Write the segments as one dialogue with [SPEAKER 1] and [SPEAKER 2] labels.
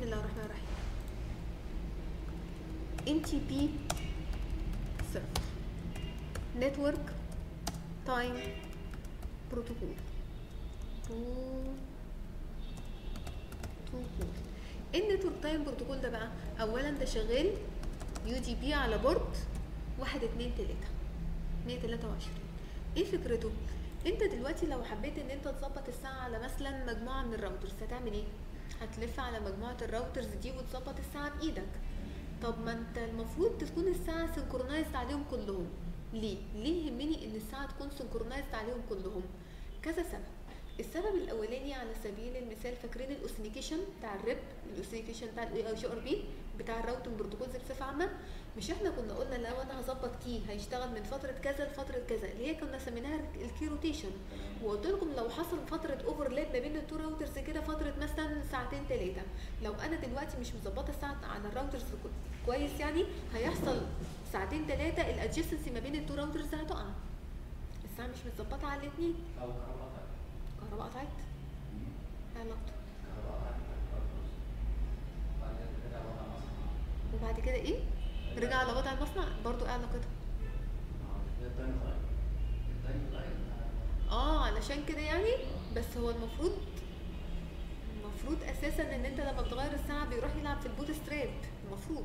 [SPEAKER 1] بسم الله الرحمن الرحيم NTP server network time protocol protocol النتورك تايم بروتوكول ده بقى اولا ده شغال يو دي بي على بورد واحد اتنين تلاته 123 ايه فكرته انت دلوقتي لو حبيت ان انت تظبط الساعه على مثلا مجموعه من الراوترز هتعمل ايه هتلف على مجموعه الراوترز دي وتظبط الساعه بايدك طب ما انت المفروض تكون الساعه سنكرونايزد عليهم كلهم ليه ليه يهمني ان الساعه تكون سنكرونايزد عليهم كلهم كذا سبب السبب الاولاني على سبيل المثال فاكرين الاوثنيكيشن بتاع الريب الاوثنيكيشن بتاع الاي او جي ار بي بتاع الراوتنج بروتوكولز بصفه عامه مش احنا كنا قلنا لو انا هظبط كي هيشتغل من فتره كذا لفتره كذا اللي هي كنا سميناها الكي روتيشن وقلت لكم لو حصل فتره اوفرلاب ما بين التو راوترز كده فتره مثلا ساعتين ثلاثه لو انا دلوقتي مش مظبطه الساعه على الراوترز كويس يعني هيحصل ساعتين ثلاثه الادجستنسي ما بين التو راوترز هتقع الساعه مش متظبطه على الاثنين
[SPEAKER 2] او كهرباء
[SPEAKER 1] الكهرباء قطعت ايه علاقته
[SPEAKER 2] كهرباء بعد كده وضع مصنع
[SPEAKER 1] وبعد كده ايه رجع على وضع المصنع برضو ايه علاقتها
[SPEAKER 2] التايم لاين التايم لاين
[SPEAKER 1] اه علشان كده يعني بس هو المفروض المفروض اساسا ان انت لما بتغير الساعه بيروح يلعب في البوت ستراب المفروض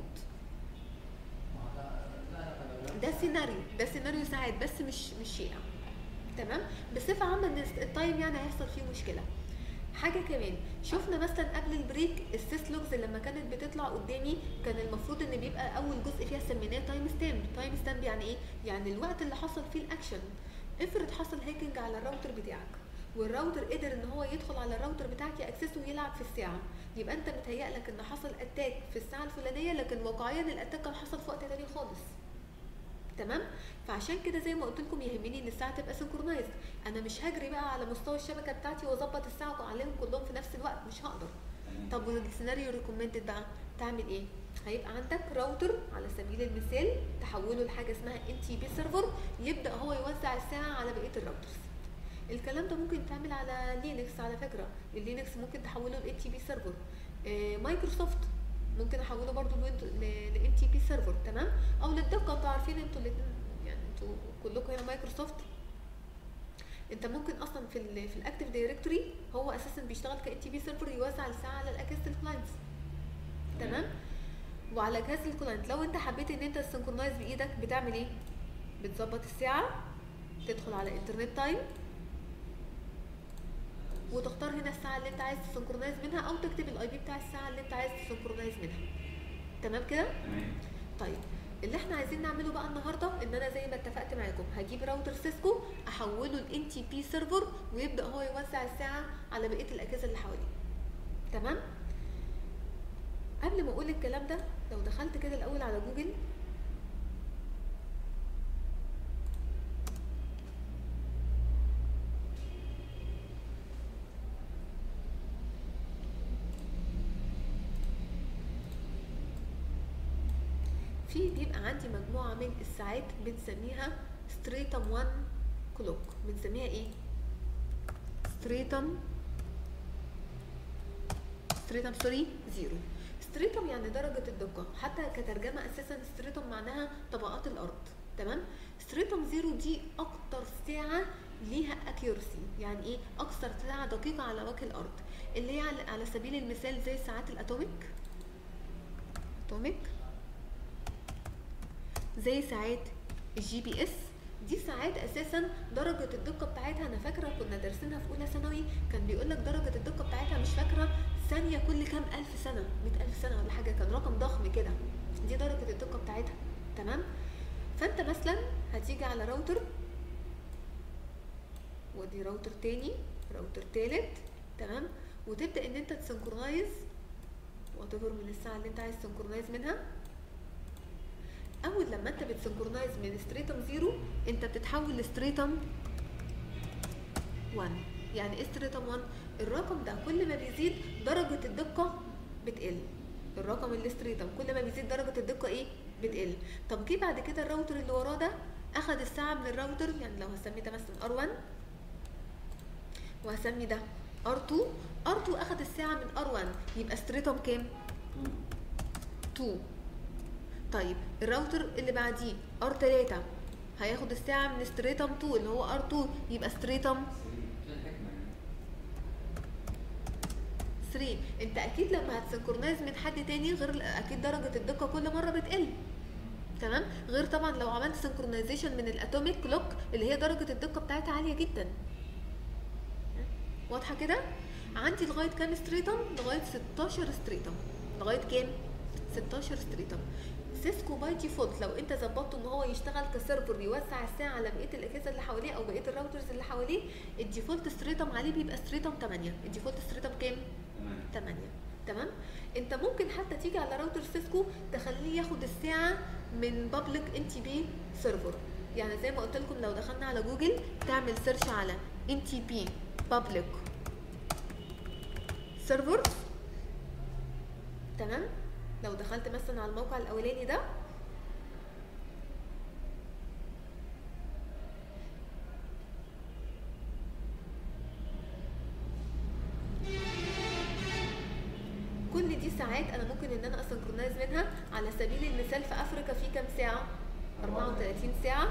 [SPEAKER 1] ده سيناريو ده سيناريو ساعات بس مش مش شائع تمام بصفه عامه ان التايم يعني هيحصل فيه مشكله حاجه كمان شفنا مثلا قبل البريك السيس لوجز لما كانت بتطلع قدامي كان المفروض ان بيبقى اول جزء فيها سميناه تايم ستامب تايم ستامب يعني ايه يعني الوقت اللي حصل فيه الاكشن افرض حصل هاكينج على الراوتر بتاعك والراوتر قدر ان هو يدخل على الراوتر بتاعك ياكسسه ويلعب في الساعه يبقى انت متهيألك ان حصل اتاك في الساعه الفلانيه لكن واقعيا الاتاك كان حصل في وقت تاني خالص تمام فعشان كده زي ما قلت لكم يهمني ان الساعه تبقى سنكرونايزد انا مش هجري بقى على مستوى الشبكه بتاعتي واظبط الساعه عليهم كلهم في نفس الوقت مش هقدر طب والسيناريو ريكومندد بقى تعمل ايه هيبقى عندك راوتر على سبيل المثال تحوله لحاجه اسمها ان تي بي سيرفر يبدا هو يوزع الساعه على بقيه الراوترز الكلام ده ممكن يتعمل على لينكس على فكره اللينكس ممكن تحوله لان تي بي سيرفر مايكروسوفت ممكن احوله برضو لان تي بي سيرفر تمام او للدقه انتوا عارفين انتوا الاثنين يعني انتوا كلكم هنا مايكروسوفت انت ممكن اصلا في ال في الاكتيف دايركتوري هو اساسا بيشتغل كان تي بي سيرفر يوزع الساعه على الاجهزه الكلاينتس تمام وعلى جهاز الكلاينت لو انت حبيت ان انت تسنكرونايز بايدك بتعمل ايه بتظبط الساعه تدخل على انترنت تايم وتختار هنا الساعه اللي انت عايز تسنكرونايز منها او تكتب الاي بي بتاع الساعه اللي انت عايز تسنكرونايز منها تمام كده
[SPEAKER 2] تمام
[SPEAKER 1] طيب اللي احنا عايزين نعمله بقى النهارده ان انا زي ما اتفقت معاكم هجيب راوتر سيسكو احوله لان تي بي سيرفر ويبدا هو يوزع الساعه على بقيه الاجهزه اللي حواليه تمام قبل ما اقول الكلام ده لو دخلت كده الاول على جوجل في بيبقى عندي مجموعة من الساعات بنسميها ستريتم 1 كلوك بنسميها ايه؟ ستريتم ستريتم سوري زيرو ستريتم يعني درجة الدقة حتى كترجمة اساسا ستريتم معناها طبقات الارض تمام ستريتم زيرو دي اكتر ساعة ليها اكيورسي يعني ايه اكثر ساعة دقيقة على وجه الارض اللي هي على, على سبيل المثال زي ساعات الاتوميك اتوميك زي ساعات الجي بي اس دي ساعات اساسا درجه الدقه بتاعتها انا فاكره كنا دارسينها في اولى ثانوي كان بيقول لك درجه الدقه بتاعتها مش فاكره ثانيه كل كام الف سنه مئة الف سنه ولا حاجه كان رقم ضخم كده دي درجه الدقه بتاعتها تمام فانت مثلا هتيجي على راوتر ودي راوتر تاني راوتر تالت تمام وتبدا ان انت تسنكرونايز وات من الساعه اللي انت عايز تسنكرونايز منها اول لما انت بتسنكرونايز من ستريتم زيرو انت بتتحول لستريتم 1 يعني ايه ستريتم 1 الرقم ده كل ما بيزيد درجه الدقه بتقل الرقم اللي ستريتم كل ما بيزيد درجه الدقه ايه بتقل طب جه بعد كده الراوتر اللي وراه ده اخد الساعه من الراوتر يعني لو هسمي ده مثلا ار1 وهسمي ده ار2 ار2 اخد الساعه من ار1 يبقى ستريتم كام 2 طيب الراوتر اللي بعديه ار 3 هياخد الساعة من ستريتم 2 اللي هو ار 2 يبقى ستريتم
[SPEAKER 2] شو الحكمة يعني؟
[SPEAKER 1] 3 انت اكيد لما هتسنكرونايز من حد تاني غير اكيد درجة الدقة كل مرة بتقل تمام غير طبعا لو عملت سنكرونايزيشن من الاتوميك كلوك اللي هي درجة الدقة بتاعتها عالية جدا واضحة كده عندي لغاية كام ستريتم لغاية 16 ستريتم لغاية كام 16 ستريتم سيسكو باي ديفولت لو انت ظبطته ان هو يشتغل كسيرفر يوزع الساعه على بقيه الاجهزه اللي حواليه او بقيه الراوترز اللي حواليه الديفولت ستريتم عليه بيبقى ستريتم 8 الديفولت ستريتم كام
[SPEAKER 2] تمام
[SPEAKER 1] 8 تمام انت ممكن حتى تيجي على راوتر سيسكو تخليه ياخد الساعه من بابليك ان تي بي سيرفر يعني زي ما قلت لكم لو دخلنا على جوجل تعمل سيرش على ان تي بي بابليك سيرفر تمام لو دخلت مثلا على الموقع الاولاني ده كل دي ساعات انا ممكن ان انا اسنكرونايز منها على سبيل المثال في افريقيا في كام ساعه 34 ساعه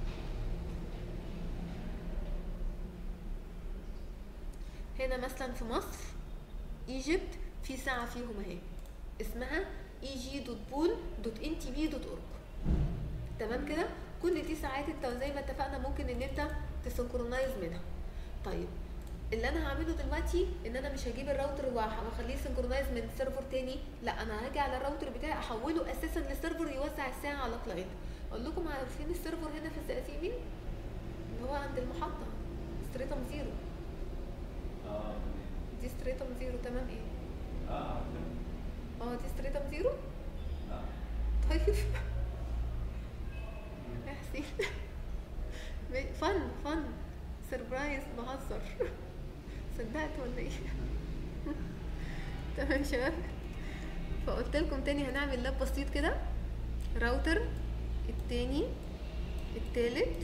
[SPEAKER 1] هنا مثلا في مصر ايجيبت في ساعه فيهم اهي اسمها اي جي دوت بول دوت ان تي بي دوت اورج تمام كده كل دي ساعات انت زي ما اتفقنا ممكن ان انت تسنكرونايز منها طيب اللي انا هعمله دلوقتي ان انا مش هجيب الراوتر وأح- واخليه سنكرونايز من سيرفر تاني لا انا هاجي على الراوتر بتاعي احوله اساسا لسيرفر يوزع الساعه على كلاينت اقول لكم عارفين السيرفر هنا في الزقازيق مين اللي هو عند المحطه ستريتم زيرو
[SPEAKER 2] اه تمام
[SPEAKER 1] دي ستريتم زيرو تمام ايه
[SPEAKER 2] اه عرفت.
[SPEAKER 1] اه دي ستريتم زيرو
[SPEAKER 2] اه
[SPEAKER 1] طيب يا حسين فن فن سربرايز بهزر صدقت ولا ايه تمام يا شباب فقلت لكم تاني هنعمل لاب بسيط كده راوتر التاني التالت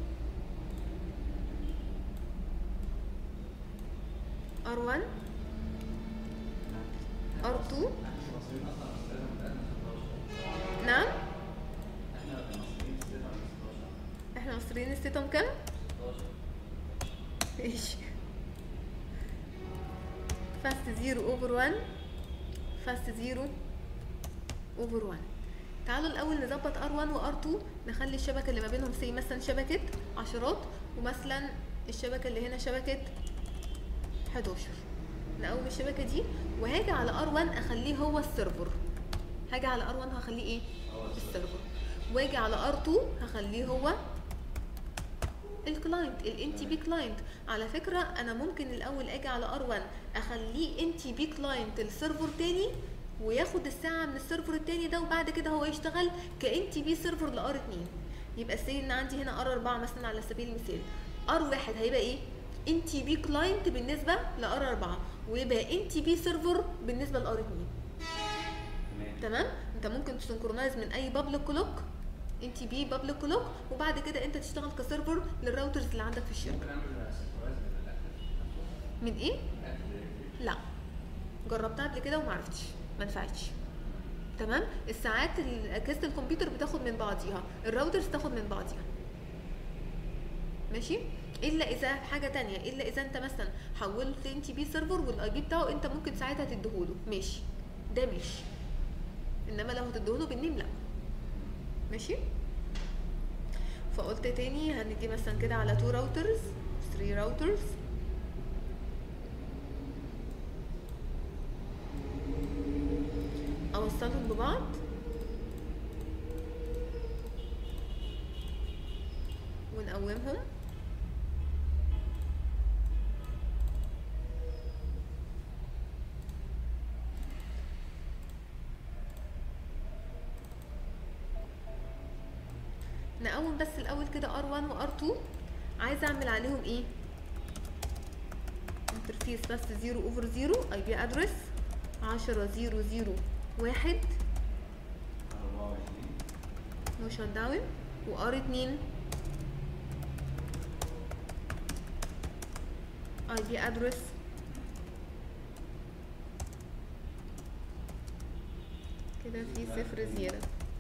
[SPEAKER 1] R1 R2
[SPEAKER 2] احنا المصريين اصلا استخدموا بتاعتنا 16
[SPEAKER 1] نعم
[SPEAKER 2] احنا المصريين استخدموا 16
[SPEAKER 1] احنا مصريين الستم كام
[SPEAKER 2] 16
[SPEAKER 1] ماشي فاست زيرو اوفر 1 فاست زيرو اوفر 1 تعالوا الاول نظبط ار1 وار2 نخلي الشبكه اللي ما بينهم سي مثلا شبكه عشرات ومثلا الشبكه اللي هنا شبكه 11 نقوم الشبكه دي وهاجي على ار1 اخليه هو السيرفر هاجي على ار1 هخليه ايه
[SPEAKER 2] هو
[SPEAKER 1] السيرفر واجي على ار2 هخليه هو الكلاينت الان تي بي كلاينت على فكره انا ممكن الاول اجي على ار1 اخليه ان تي بي كلاينت السيرفر تاني وياخد الساعه من السيرفر التاني ده وبعد كده هو يشتغل كان تي بي سيرفر لار 2 يبقى سي ان عندي هنا ار 4 مثلا على سبيل المثال ار 1 هيبقى ايه ان تي بي كلاينت بالنسبه لار 4 ويبقى ان تي بي سيرفر بالنسبه لار 2
[SPEAKER 2] تمام
[SPEAKER 1] تمام انت ممكن تسنكرونايز من اي بابليك كلوك ان تي بي بابليك كلوك وبعد كده انت تشتغل كسيرفر للراوترز اللي عندك في الشركه
[SPEAKER 2] ممكن اعمل سيرفرايز للاكتف
[SPEAKER 1] من ايه
[SPEAKER 2] الاكتف دايركتري
[SPEAKER 1] لا جربتها قبل كده وما عرفتش ما نفعتش تمام الساعات ال- اجهزه الكمبيوتر بتاخد من بعضيها الراوترز تاخد من بعضيها ماشي الا اذا حاجه تانية الا اذا انت مثلا حولت ان تي بي سيرفر والاي بي بتاعه انت ممكن ساعتها تديهوله ماشي ده ماشي انما لو هتديهوله بالنيم لا ماشي فقلت تاني هندي مثلا كده على 2 راوترز 3 راوترز اوصلهم ببعض ونقومهم نقوم بس الاول كده R1 و R2 عايزه اعمل عليهم ايه انترفيس بس 0 اوفر 0 اي بي ادرس 10 0 0 1
[SPEAKER 2] 24
[SPEAKER 1] نو شات داون وار 2 اي بي ادرس كده في صفر زياده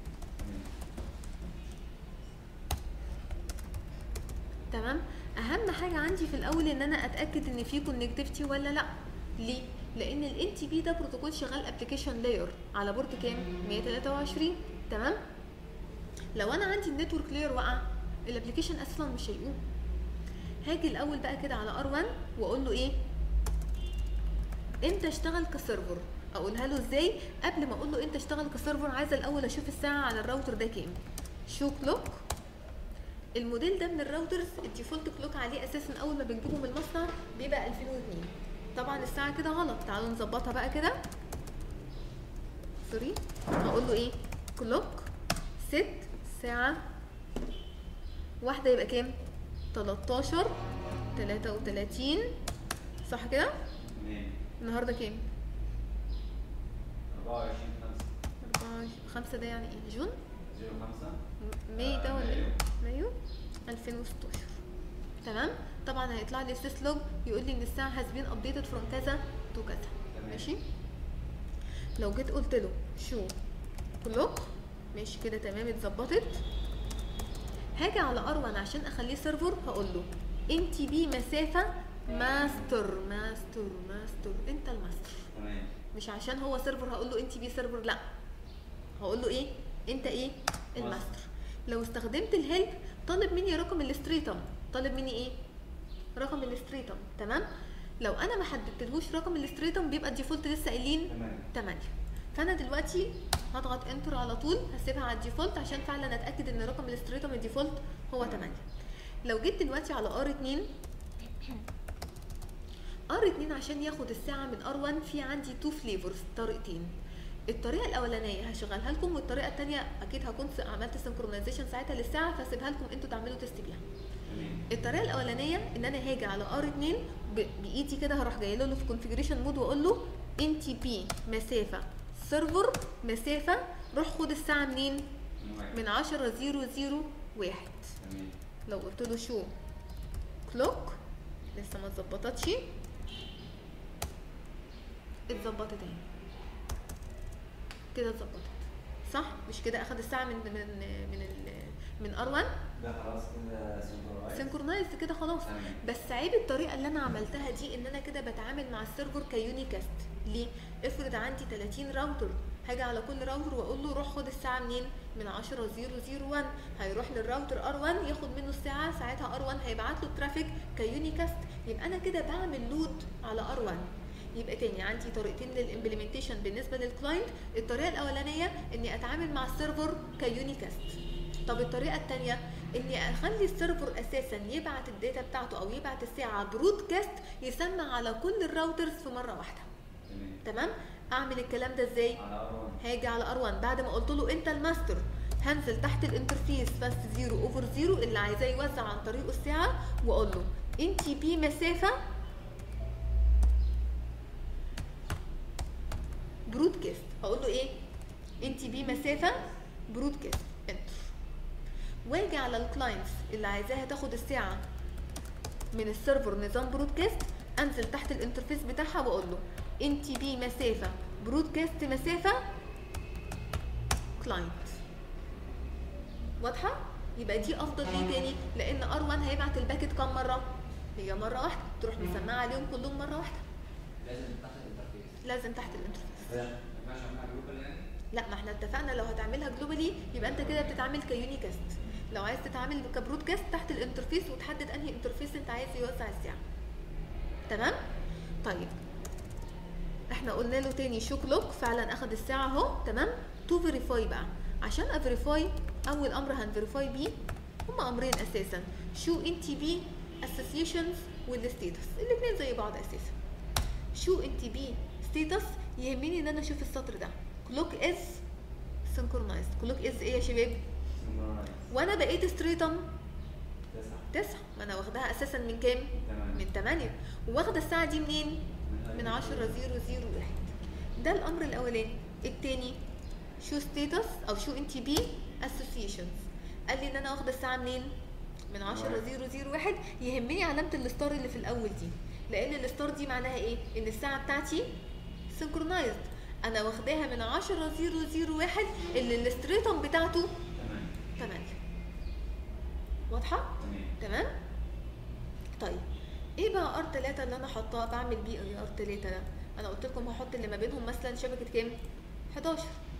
[SPEAKER 1] تمام اهم حاجه عندي في الاول ان انا اتاكد ان في كونكتيفيتي ولا لا ليه لان ال تي بي ده بروتوكول شغال ابلكيشن لاير على بورد كام 123 تمام لو انا عندي النتورك لاير وقع الابلكيشن اصلا مش هيقوم هاجي الاول بقى كده على ار1 واقول له ايه انت اشتغل كسيرفر اقولها له ازاي قبل ما اقول له انت اشتغل كسيرفر عايزه الاول اشوف الساعه على الراوتر ده كام شو كلوك الموديل ده من الراوترز الديفولت كلوك عليه اساسا اول ما بنجيبه من المصنع بيبقى 2002 طبعا الساعه كده غلط تعالوا نظبطها بقى كده سوري هقول له ايه كلوك ست ساعه واحده يبقى كام 13 33 صح كده
[SPEAKER 2] تمام
[SPEAKER 1] النهارده كام
[SPEAKER 2] 24 5
[SPEAKER 1] أربعة خمسة ده يعني ايه جون
[SPEAKER 2] 05
[SPEAKER 1] م- ماي ده ولا ايه مايو 2016 تمام طبعا هيطلع لي سيس لوج يقول لي ان الساعه هاز بين ابديتد فروم كذا تو كذا
[SPEAKER 2] تمام.
[SPEAKER 1] ماشي لو جيت قلت له شو كلوك ماشي كده تمام اتظبطت هاجي على ار1 عشان اخليه سيرفر هقول له ان تي بي مسافه ماستر ماستر ماستر انت الماستر
[SPEAKER 2] تمام
[SPEAKER 1] مش عشان هو سيرفر هقول له انت بي سيرفر لا هقول له ايه انت ايه الماستر لو استخدمت الهيلب طالب مني رقم الاستريتم طالب مني ايه رقم الاستريتم تمام لو انا ما حددتلهوش رقم الاستريتم بيبقى الديفولت لسه قايلين
[SPEAKER 2] تمام
[SPEAKER 1] 8 فانا دلوقتي هضغط انتر على طول هسيبها على الديفولت عشان فعلا اتاكد ان رقم الاستريتم الديفولت هو 8 لو جيت دلوقتي على ار 2 ار 2 عشان ياخد الساعه من ار 1 في عندي تو فليفرز طريقتين الطريقه الاولانيه هشغلها لكم والطريقه الثانيه اكيد هكون س- عملت سنكرونايزيشن ساعتها للساعه فاسيبها لكم انتوا تعملوا تيست بيها
[SPEAKER 2] تمام
[SPEAKER 1] الطريقه الاولانيه ان انا هاجي على ار 2 ب- بايدي كده هروح جايه له في كونفيجريشن مود واقول له ان تي بي مسافه سيرفر مسافه روح خد الساعه منين من 10 0 0 1
[SPEAKER 2] تمام
[SPEAKER 1] لو قلت له شو كلوك لسه ما اتظبطتش اتظبطت اهي كده اتظبطت صح مش كده اخد الساعه من من من ال من ار 1
[SPEAKER 2] ده خلاص كده سنكرورايز
[SPEAKER 1] سنكرونايز كده خلاص
[SPEAKER 2] تمام
[SPEAKER 1] بس عيب الطريقه اللي انا عملتها دي ان انا كده بتعامل مع السيرفر كيونيكاست ليه افرض عندي 30 راوتر هاجي على كل راوتر واقول له روح خد الساعه منين من 10 001 هيروح للراوتر ار1 ياخد منه الساعه ساعتها ار1 هيبعت له الترافيك كيونيكاست يبقى انا كده بعمل لود على ار1 يبقى تاني عندي طريقتين للامبلمنتيشن بالنسبه للكلاينت الطريقه الاولانيه اني اتعامل مع السيرفر كيونيكاست طب الطريقه الثانيه اني اخلي السيرفر اساسا يبعت الداتا بتاعته او يبعت الساعه برودكاست يسمع على كل الراوترز في مره واحده
[SPEAKER 2] تمام
[SPEAKER 1] تمام اعمل الكلام ده ازاي
[SPEAKER 2] على ار 1
[SPEAKER 1] هاجي على ار1 بعد ما قلت له انت الماستر هنزل تحت الانترفيس فاست زيرو اوفر زيرو اللي عايزاه يوزع عن طريقه الساعه واقول له ان تي بي مسافه برودكاست هقول له ايه ان تي بي مسافه برودكاست انتر واجي على الكلاينتس اللي عايزاها تاخد الساعه من السيرفر نظام برودكاست انزل تحت الانترفيس بتاعها واقول له ان تي بي مسافه برودكاست مسافه كلاينت واضحه يبقى دي افضل ليه تاني لان ار 1 هيبعت الباكت كام مره هي مره واحده تروح مسمعه عليهم كلهم مره واحده
[SPEAKER 2] لازم تحت الانترفيس
[SPEAKER 1] لازم تحت الانترفيس
[SPEAKER 2] ما ينفعش اعملها جلوبال يعني
[SPEAKER 1] لا ما احنا اتفقنا لو هتعملها جلوبالي يبقى انت كده بتتعامل كيونيكاست لو عايز تتعامل كبرودكاست تحت الانترفيس وتحدد انهي انترفيس انت عايز يوزع الساعه تمام طيب احنا قلنا له تاني شو كلوك فعلا اخد الساعه اهو تمام تو فيريفاي بقى عشان افيريفاي اول امر هنفيريفاي بيه هما امرين اساسا شو ان تي بي اسوسيشنز والستيتس الاثنين زي بعض اساسا شو ان تي بي ستيتس يهمني ان انا اشوف السطر ده كلوك از سنكرونايزد كلوك از ايه يا شباب
[SPEAKER 2] سنكرورايز
[SPEAKER 1] وانا بقيت ستريتم
[SPEAKER 2] تسعة
[SPEAKER 1] تسعة ما انا واخداها اساسا من كام
[SPEAKER 2] تمام
[SPEAKER 1] من 8 واخده الساعه دي منين من 10 0 0 1 ده الامر الاولاني التاني شو ستيتس او شو ان تي بي اسوسيشنز قال لي ان انا واخده الساعه منين من 10 0 0 1 يهمني علامه الستار اللي في الاول دي لان الستار دي معناها ايه ان الساعه بتاعتي سنكرونايزد انا واخداها من 10 0 1 اللي الاستريتم بتاعته
[SPEAKER 2] تمام
[SPEAKER 1] 8 واضحه
[SPEAKER 2] تمام
[SPEAKER 1] تمام طيب ايه بقى ار 3 اللي انا حاطاه بعمل بيه ايه ار 3 ده انا قلت لكم هحط اللي ما بينهم مثلا شبكه كام 11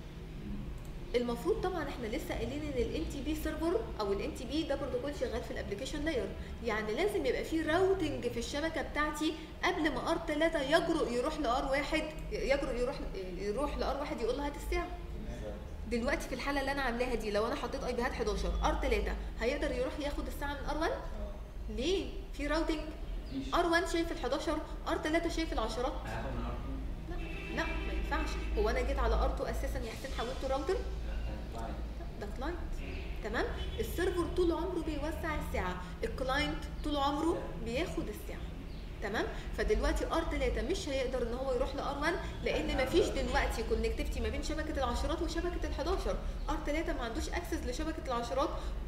[SPEAKER 1] المفروض طبعا احنا لسه قايلين ان الان تي بي سيرفر او الان تي بي ده بروتوكول شغال في الابلكيشن لاير يعني لازم يبقى فيه راوتنج في الشبكه بتاعتي قبل ما ار 3 يجرؤ يروح لار 1 يجرؤ يروح يروح لار 1 يقول له هات الساعه دلوقتي في الحاله اللي انا عاملاها دي لو انا حطيت اي بيهات 11 ار 3 هيقدر يروح ياخد الساعه من ار 1 ليه في راوتنج
[SPEAKER 2] مفيش
[SPEAKER 1] ار 1 شايف ال 11 ار 3 شايف العشرات
[SPEAKER 2] هاخد من ارقام
[SPEAKER 1] لا لا ما ينفعش هو انا جيت على ار 2 اساسا يا حسين حولته راوتر
[SPEAKER 2] لا
[SPEAKER 1] ده كلاينت تمام السيرفر طول عمره بيوزع الساعه الكلاينت طول عمره بياخد الساعه تمام فدلوقتي ار 3 مش هيقدر ان هو يروح لار 1 لان مفيش دلوقتي كونكتيفيتي ما بين شبكه العشرات وشبكه ال 11 ار 3 ما عندوش اكسس لشبكه العشرات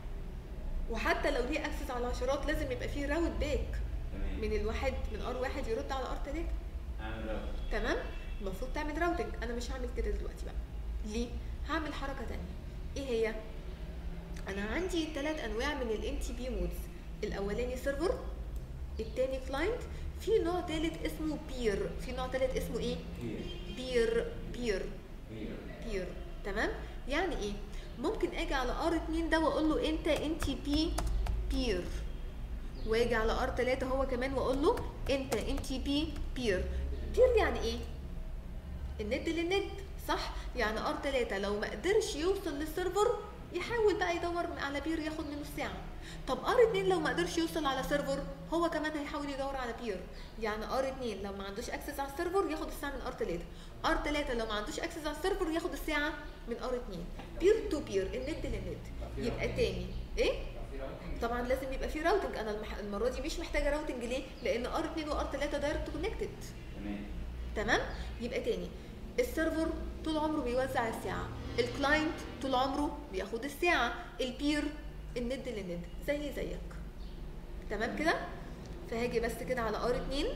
[SPEAKER 1] وحتى لو ليه اكسس على العشرات لازم يبقى فيه راوت باك
[SPEAKER 2] تمام
[SPEAKER 1] من الواحد من ار 1 يرد على ار 3
[SPEAKER 2] اعمل راوت
[SPEAKER 1] تمام المفروض تعمل راوتنج انا مش هعمل كده دلوقتي بقى ليه هعمل حركه تانية ايه هي انا عندي ثلاث انواع من الان تي بي مودز الاولاني سيرفر التاني كلاينت في نوع ثالث اسمه بير في نوع ثالث اسمه ايه
[SPEAKER 2] هير
[SPEAKER 1] بير بير
[SPEAKER 2] هير
[SPEAKER 1] بير تمام يعني ايه ممكن اجي على ار 2 ده واقول له انت ان تي بي بير واجي على ار 3 هو كمان واقول له انت ان تي بي بير بير يعني ايه الند للند صح يعني ار 3 لو ما قدرش يوصل للسيرفر يحاول بقى يدور على بير ياخد منه الساعه طب ار 2 لو ما قدرش يوصل على سيرفر هو كمان هيحاول يدور على بير يعني ار 2 لو ما عندوش اكسس على السيرفر ياخد الساعه من ار 3 ار 3 لو ما عندوش اكسس على السيرفر ياخد الساعه من ار 2 بير تو بير الند للند يبقى تاني ايه
[SPEAKER 2] في راوتنج
[SPEAKER 1] طبعا لازم يبقى في راوتنج انا المح... المره دي مش محتاجه راوتنج ليه لان ار 2 وار 3 دايركت كونكتد
[SPEAKER 2] تمام
[SPEAKER 1] تمام يبقى تاني السيرفر طول عمره بيوزع الساعه الكلاينت طول عمره بياخد الساعه البير الند للند زي زيك تمام كده فهاجي بس كده على ار 2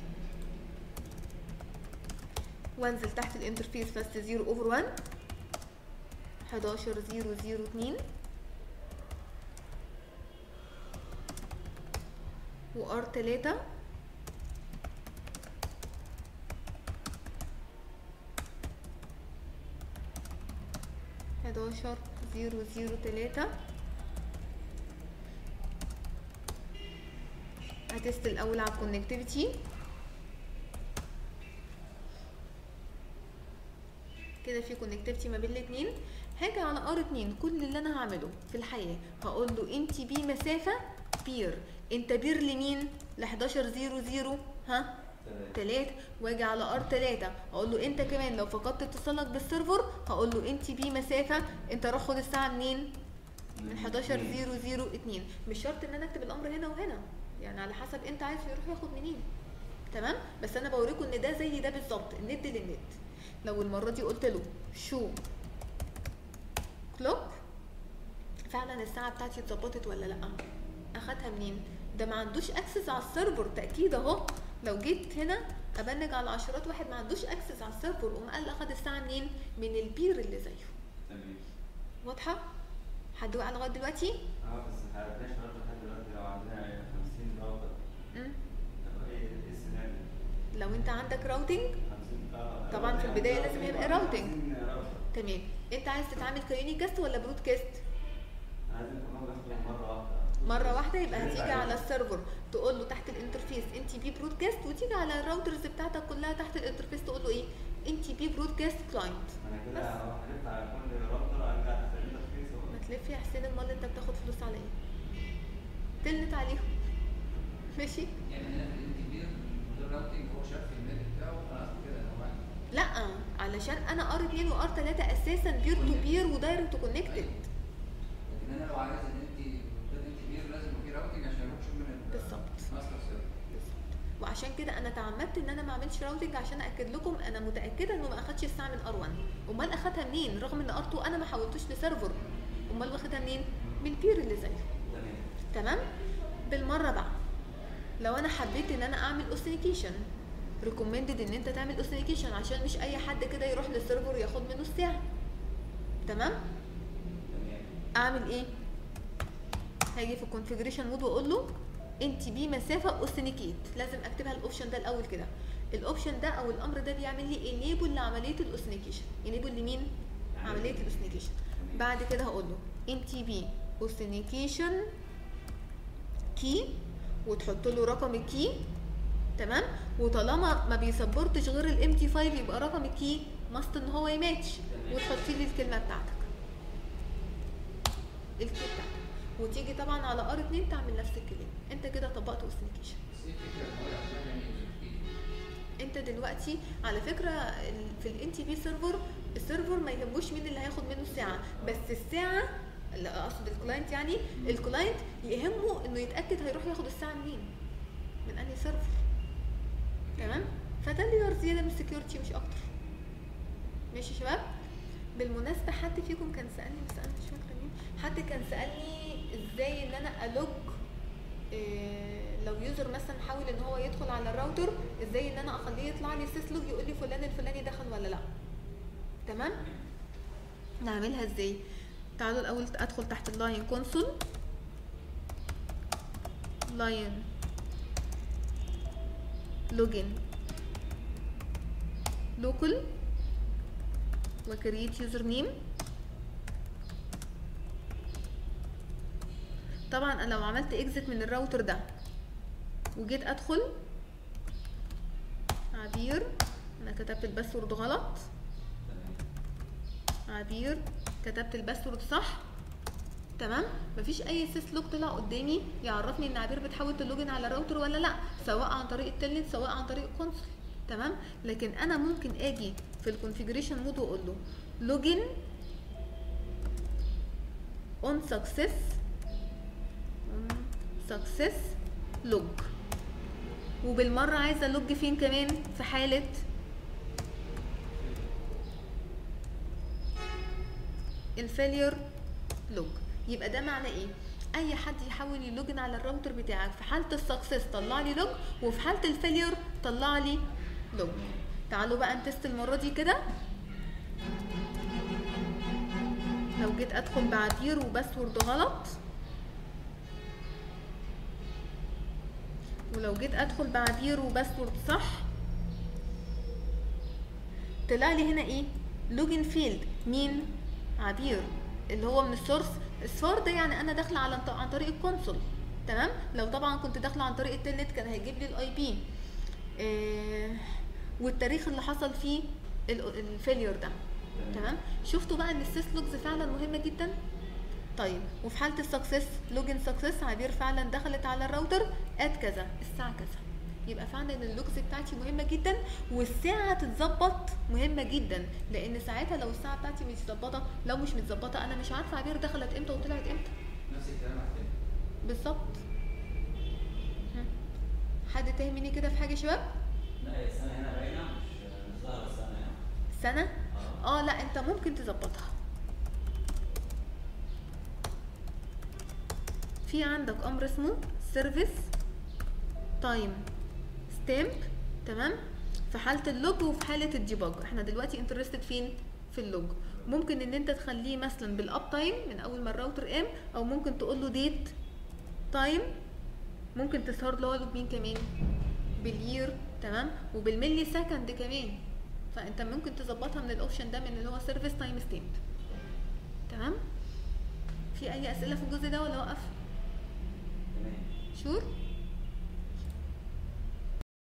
[SPEAKER 1] وانزل تحت الانترفيس فاست 0 اوفر 1 11 0 0 2 وار 3 11 0 0 3 هتست الاول على الكونكتيفيتي كده في كونكتيفيتي ما بين الاثنين هاجي على ار 2 كل اللي انا هعمله في الحياه هقول له انت بي مسافه بير انت بير لمين ل 11 0 0 ها
[SPEAKER 2] تمام
[SPEAKER 1] 3 واجي على ار 3 اقول له انت كمان لو فقدت اتصالك بالسيرفر هقول له انت بي مسافه انت روح خد الساعه منين من 11 0 0 2 مش شرط ان انا اكتب الامر هنا وهنا يعني على حسب انت عايز يروح ياخد منين تمام بس انا بوريكم ان ده زي ده بالظبط الند للند لو المره دي قلت له شو كلوك فعلا الساعه بتاعتي اتظبطت ولا لا اخدها منين ده ما عندوش اكسس على السيرفر تاكيد اهو لو جيت هنا ابنج على عشرات واحد ما عندوش اكسس على السيرفر قوم قال اخد الساعه منين من البير اللي زيه
[SPEAKER 2] تمام
[SPEAKER 1] واضحه حد وقع لغايه دلوقتي
[SPEAKER 2] اه بس ما عرفناش برضه لحد دلوقتي لو عندنا 50 راوتر
[SPEAKER 1] مم.
[SPEAKER 2] طب ايه ايه السيناريو؟
[SPEAKER 1] لو انت عندك راوتنج
[SPEAKER 2] 50 اه
[SPEAKER 1] طبعاً في البداية لازم يبقى راوتنج.
[SPEAKER 2] 50 راوتر
[SPEAKER 1] تمام انت عايز تتعامل كيونيكاست ولا برودكاست
[SPEAKER 2] عايزين كمان ناخده مره واحده
[SPEAKER 1] مره واحده يبقى هتيجي على السيرفر تقول له تحت الانترفيس انت بي برودكاست وتيجي على الراوترز بتاعتك كلها تحت الانترفيس تقول له ايه انت بي برودكاست كلاينت
[SPEAKER 2] انا كده هلف على كل راوتر ارجع تحت الانترفيس اهو
[SPEAKER 1] ما تلف يا حسين امال انت بتاخد فلوس على ايه تلت عليهم ماشي
[SPEAKER 3] يعني هنا في الانتي بير الراوتنج هو شاف النت بتاعه خلاص كده هو واحد.
[SPEAKER 1] لا علشان انا ار 2 وار 3 اساسا بير تو بير ودايركت كونكتد
[SPEAKER 3] لكن انا لو عايز ان انت الانتي بير لازم يبقى في راوتنج عشان يروح يشوف من ال-
[SPEAKER 1] بالظبط.
[SPEAKER 3] ماستر سيرفر
[SPEAKER 1] وعشان كده انا تعمدت ان انا ما اعملش راوتنج عشان اكد لكم انا متاكده انه ما اخدش الساعه من ار 1 امال اخدها منين رغم ان ار 2 انا ما حولتوش لسيرفر امال واخدها منين من البير اللي زيه
[SPEAKER 2] تمام
[SPEAKER 1] تمام بالمره بقى لو انا حبيت ان انا اعمل اوثنيكيشن ريكومندد ان انت تعمل اوثنتيكيشن عشان مش اي حد كده يروح للسيرفر ياخد منه الساعه تمام
[SPEAKER 4] تمام
[SPEAKER 1] اعمل ايه هاجي في الكونفيجريشن مود واقول له انت بي مسافه اوثنيكيت لازم اكتبها الاوبشن ده الاول كده الاوبشن ده او الامر ده بيعمل لي انيبل لعمليه الاوثنيكيشن انيبل لمين عمليه الاوثنيكيشن بعد كده هقول له انت بي اوثنيكيشن كي وتحط له رقم الكي تمام وطالما ما بيسبورتش غير الام تي 5 يبقى رقم الكي ماست ان هو يماتش
[SPEAKER 4] تمام.
[SPEAKER 1] وتحطي لي الكلمه بتاعتك الكي بتاعتك وتيجي طبعا على ار 2 تعمل نفس الكلام انت كده طبقت اوثنيكيشن
[SPEAKER 3] بس ايه الفكره ان هو عشان يعني يوثنتيكيت؟
[SPEAKER 1] انت دلوقتي على فكره ال- في الان تي بي سيرفر السيرفر ما يهموش مين اللي هياخد منه الساعه بس الساعه لا اقصد الكلاينت يعني الكلاينت يهمه انه يتاكد هيروح ياخد الساعه منين من انهي سيرفر تمام فده لير زياده من السكيورتي مش اكتر ماشي يا شباب بالمناسبه حد فيكم كان سالني بس انا مش فاكره مين حد كان سالني ازاي ان انا الوج إيه لو يوزر مثلا حاول ان هو يدخل على الراوتر ازاي ان انا اخليه يطلع لي سيسلوج يقول لي فلان الفلاني دخل ولا لا تمام نعملها ازاي تعالوا الاول ادخل تحت اللاين كونسول لاين لوجن لوكال وكريت يوزر نيم طبعا انا لو عملت اكزit من الراوتر ده وجيت ادخل عبير انا كتبت الباسورد غلط
[SPEAKER 4] تمام
[SPEAKER 1] عبير كتبت الباسورد صح تمام مفيش اي سيس لوج طلع قدامي يعرفني ان عبير بتحاول تلوجن على الراوتر ولا لا سواء عن طريق التلنت سواء عن طريق الكونسول تمام لكن انا ممكن اجي في الكونفيجريشن مود واقول له لوجن اون سكسس اون سكسس لوج وبالمره عايزه لوج فين كمان في حاله الفيلير لوج يبقى ده معنى ايه اي حد يحاول يلوجن على الراوتر بتاعك في حاله السكسس طلع لي لوج وفي حاله الفيلير طلع لي لوج تعالوا بقى نتست المره دي كده لو جيت ادخل بعبير وباسورد غلط ولو جيت ادخل بعبير وباسورد صح طلع لي هنا ايه لوجن فيلد مين عبير اللي هو من السورس السور ده يعني انا داخله على عن طريق الكونسول تمام لو طبعا كنت داخله عن طريق التلنت كان هيجيب لي الاي بي آه والتاريخ اللي حصل فيه الفيلير ده تمام شفتوا بقى ان السيس لوجز فعلا مهمه جدا طيب وفي حاله السكسس لوجن سكسس عبير فعلا دخلت على الراوتر ات كذا الساعه كذا يبقى فعلا ان اللوجز بتاعتي مهمه جدا والساعه تتظبط مهمه جدا لان ساعتها لو الساعه بتاعتي مش متظبطه لو مش متظبطه انا مش عارفه عبير دخلت امتى وطلعت امتى
[SPEAKER 3] نفس الكلام على التاني
[SPEAKER 1] بالظبط ها. حد تاه مني كده في حاجه يا شباب
[SPEAKER 4] لا هي السنة هنا باينة مش مش ظاهرة السنة هنا
[SPEAKER 1] سنه
[SPEAKER 4] اه
[SPEAKER 1] اه لا انت ممكن تظبطها في عندك امر اسمه سيرفيس تايم ستامب تمام في حاله اللوج وفي حاله الديباج احنا دلوقتي انترستد فين في اللوج ممكن ان انت تخليه مثلا بالاب تايم من اول ما الراوتر قام او ممكن تقول له ديت تايم ممكن تظهر له مين كمان بالير تمام وبالملي سكند كمان فانت ممكن تظبطها من الاوبشن ده من اللي هو سيرفيس تايم ستامب تمام في اي اسئله في الجزء ده ولا اوقف
[SPEAKER 4] تمام
[SPEAKER 1] شور